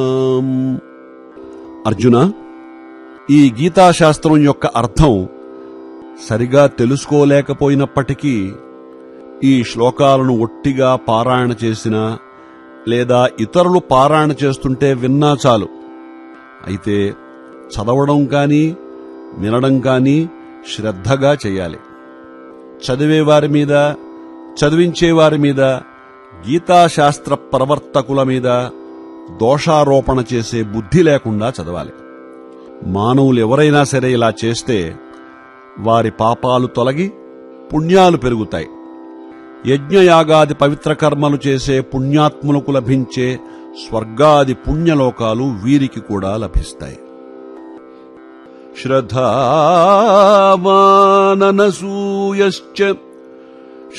అర్జున ఈ గీతాశాస్త్రం యొక్క అర్థం సరిగా తెలుసుకోలేకపోయినప్పటికీ ఈ శ్లోకాలను ఒట్టిగా పారాయణ చేసినా లేదా ఇతరులు పారాయణ చేస్తుంటే విన్నా చాలు అయితే చదవడం కానీ వినడం కానీ శ్రద్ధగా చేయాలి చదివేవారి మీద చదివించేవారి మీద గీతాశాస్త్ర ప్రవర్తకుల మీద దోషారోపణ చేసే బుద్ధి లేకుండా చదవాలి మానవులు ఎవరైనా సరే ఇలా చేస్తే వారి పాపాలు తొలగి పుణ్యాలు పెరుగుతాయి యజ్ఞయాగాది పవిత్ర కర్మలు చేసే పుణ్యాత్ములకు లభించే స్వర్గాది పుణ్యలోకాలు వీరికి కూడా లభిస్తాయి శ్రద్ధామాననసూయశ్చ